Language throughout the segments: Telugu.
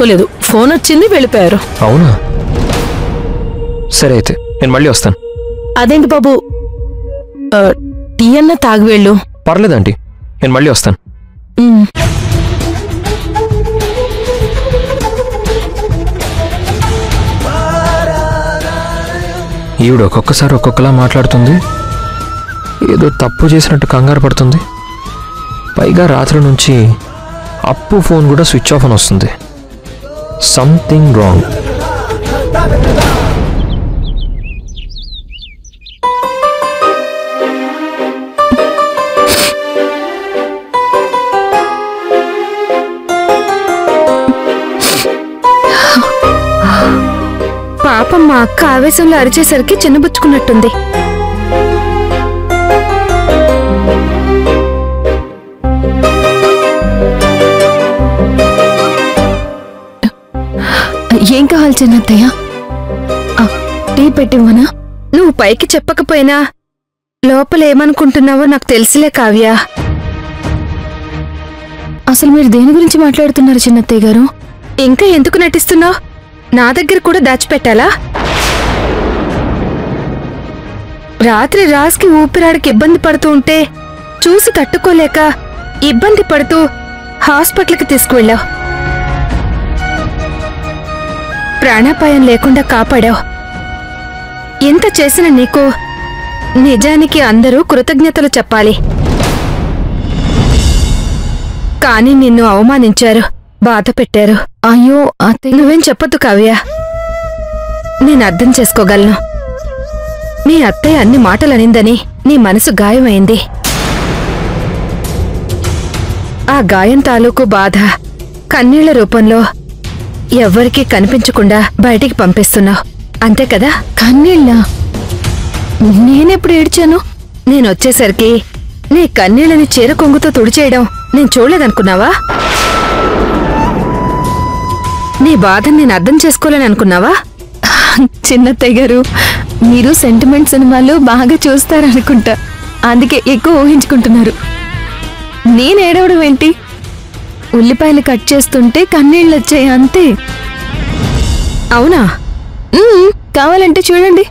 చేసుకోలేదు ఫోన్ వచ్చింది వెళ్ళిపోయారు అవునా సరే అయితే నేను మళ్ళీ వస్తాను అదేంటి బాబు ఆ, టీ అన్న తాగి వెళ్ళు పర్లేదు ఆంటీ నేను మళ్ళీ వస్తాను ఉమ్. ఈవిడ ఒక్కొక్కసారి ఒక్కొక్కలా మాట్లాడుతుంది ఏదో తప్పు చేసినట్టు కంగారు పడుతుంది పైగా రాత్రి నుంచి అప్పు ఫోన్ కూడా స్విచ్ ఆఫ్ అని వస్తుంది సంథింగ్ రాంగ్ పాపం మా అక్క ఆవేశంలో అరిచేసరికి చిన్నబుచ్చుకున్నట్టుంది ఏం కావాలి చిన్నత్తయ్య ఆ, టీ పెట్టివ్వనా నువ్వు పైకి చెప్పకపోయినా లోపల ఏమనుకుంటున్నావో నాకు తెలుసులే కావ్య అసలు మీరు దేని గురించి మాట్లాడుతున్నారు చిన్నత్తయ్య గారు ఇంకా ఎందుకు నటిస్తున్నావు నా దగ్గర కూడా దాచిపెట్టాలా రాత్రి రాస్కి ఊపిరాడికి ఇబ్బంది పడుతూ ఉంటే చూసి తట్టుకోలేక ఇబ్బంది పడుతూ హాస్పిటల్కి తీసుకువెళ్ళావు ప్రాణాపాయం లేకుండా కాపాడావు ఎంత చేసిన నీకు నిజానికి అందరూ కృతజ్ఞతలు చెప్పాలి కానీ నిన్ను అవమానించారు బాధ పెట్టారు అయ్యో అత్తయ్య నువ్వేం చెప్పొద్దు కావ్య నేను అర్థం చేసుకోగలను మీ అత్తయ్య అన్ని మాటలనిందని నీ మనసు గాయమైంది ఆ గాయం తాలూకు బాధ కన్నీళ్ల రూపంలో ఎవ్వరికీ కనిపించకుండా బయటికి పంపిస్తున్నావు అంతే కదా కన్నీళ్ళ నేనెప్పుడు ఏడ్చాను నేనొచ్చేసరికి నీ కన్నీళ్ళని చీర కొంగుతో తుడిచేయడం నేను చూడలేదనుకున్నావా నీ బాధని నేను అర్థం చేసుకోలేని అనుకున్నావా చిన్నత్తయ్య గారు మీరు సెంటిమెంట్ సినిమాలు బాగా చూస్తారనుకుంటా అందుకే ఎక్కువ ఊహించుకుంటున్నారు నేను ఏడవడం ఏంటి ఉల్లిపాయలు కట్ చేస్తుంటే కన్నీళ్ళు వచ్చాయి అంతే అవునా మ్మ్, కావాలంటే చూడండి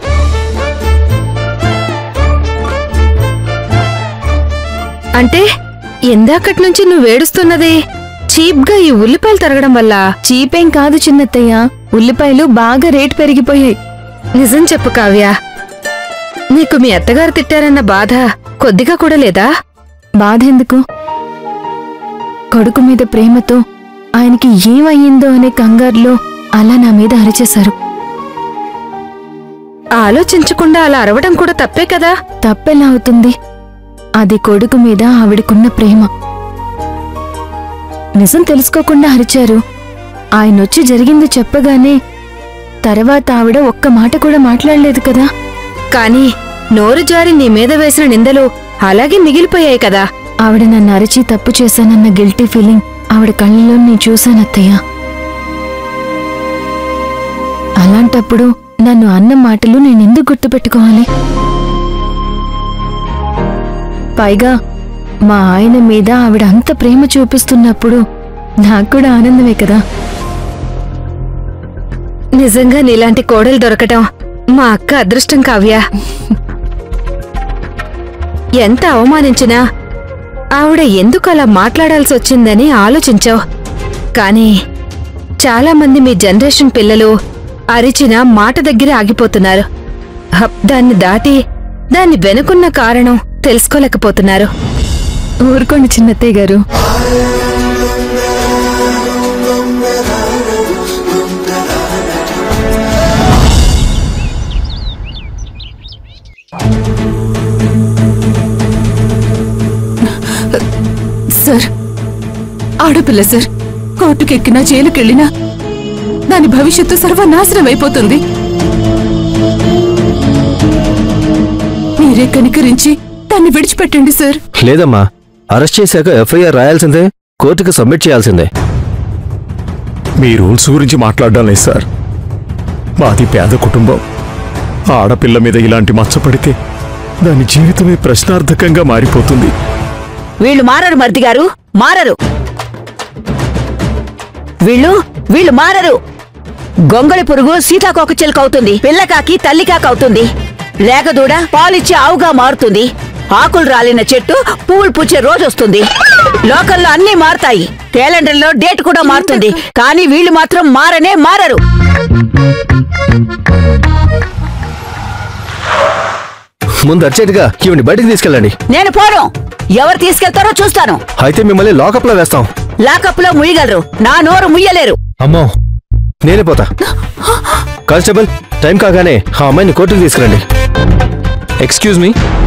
అంటే ఇందాకటి నుంచి నువ్వు ఏడుస్తున్నది చీప్గా ఈ ఉల్లిపాయలు తరగడం వల్ల చీపేం కాదు చిన్నత్తయ్య ఉల్లిపాయలు బాగా రేటు పెరిగిపోయాయి నిజం చెప్పు కావ్య నీకు మీ అత్తగారు తిట్టారన్న బాధ కొద్దిగా కూడా లేదా బాధ ఎందుకు కొడుకు మీద ప్రేమతో ఆయనకి ఏమయ్యిందో అనే కంగారులో అలా నా మీద అరిచేశారు ఆలోచించకుండా అలా అరవడం కూడా తప్పే కదా తప్పెలా అవుతుంది అది కొడుకు మీద ఆవిడకున్న ప్రేమ నిజం తెలుసుకోకుండా అరిచారు ఆయనొచ్చి జరిగింది చెప్పగానే తర్వాత ఆవిడ ఒక్క మాట కూడా మాట్లాడలేదు కదా కానీ నోరు జారి నీ మీద వేసిన నిందలు అలాగే మిగిలిపోయాయి కదా ఆవిడ నన్ను అరిచి తప్పు చేశానన్న గిల్టీ ఫీలింగ్ ఆవిడ కళ్ళలో నేను చూశానత్తయ్య అలాంటప్పుడు నన్ను అన్న మాటలు నేనెందుకు గుర్తుపెట్టుకోవాలి పైగా మా ఆయన మీద ఆవిడ అంత ప్రేమ చూపిస్తున్నప్పుడు నాకు కూడా ఆనందమే కదా నిజంగా నీలాంటి కోడలు దొరకటం మా అక్క అదృష్టం కావ్య ఎంత అవమానించినా ఆవిడ ఎందుకు అలా మాట్లాడాల్సి వచ్చిందని ఆలోచించావు కానీ చాలా మంది మీ జనరేషన్ పిల్లలు అరిచిన మాట దగ్గర ఆగిపోతున్నారు హప్, దాన్ని దాటి దాన్ని వెనుకున్న కారణం తెలుసుకోలేకపోతున్నారు ఊరుకోండి చిన్నత్తయ్య గారు సార్ ఆడపిల్ల సార్ కోర్టుకెక్కినా జైలుకెళ్ళినా దాని భవిష్యత్తు సర్వనాశనం అయిపోతుంది మీరే కనికరించి దాన్ని విడిచిపెట్టండి సార్ లేదమ్మా అరెస్ట్ చేశాక ఎఫ్ఐఆర్ రాయాల్సిందే కోర్టుకు సబ్మిట్ చేయాల్సిందే మీ రూల్స్ గురించి మాట్లాడడం లేదు సార్ మాది పేద కుటుంబం ఆడపిల్ల మీద ఇలాంటి మచ్చ పడితే దాని జీవితమే ప్రశ్నార్థకంగా మారిపోతుంది వీళ్ళు మారరు మర్ది గారు మారరు వీళ్ళు వీళ్ళు మారరు గొంగళి పురుగు సీతాకోక చిలుక అవుతుంది పిల్లకాకి తల్లికాక అవుతుంది లేకదూడ పాలిచ్చే ఆవుగా మారుతుంది ఆకులు రాలిన చెట్టు పువ్వులు పూచే రోజు వస్తుంది లోకల్లో అన్నీ మారతాయి క్యాలెండర్లో డేట్ కూడా మారుతుంది కానీ వీళ్ళు మాత్రం మారనే మారరు ముందు అర్జెంటుగా ఈవిని బయటికి తీసుకెళ్ళండి నేను పోను ఎవరు తీసుకెళ్తారో చూస్తాను అయితే మిమ్మల్ని లాకప్ లో వేస్తాం లాకప్ లో ముయ్యగలరు నా నోరు ముయ్యలేరు అమ్మో నేనే పోతా కానిస్టేబుల్ టైం కాగానే ఆ అమ్మాయిని కోర్టుకు తీసుకురండి ఎక్స్క్యూజ్ మీ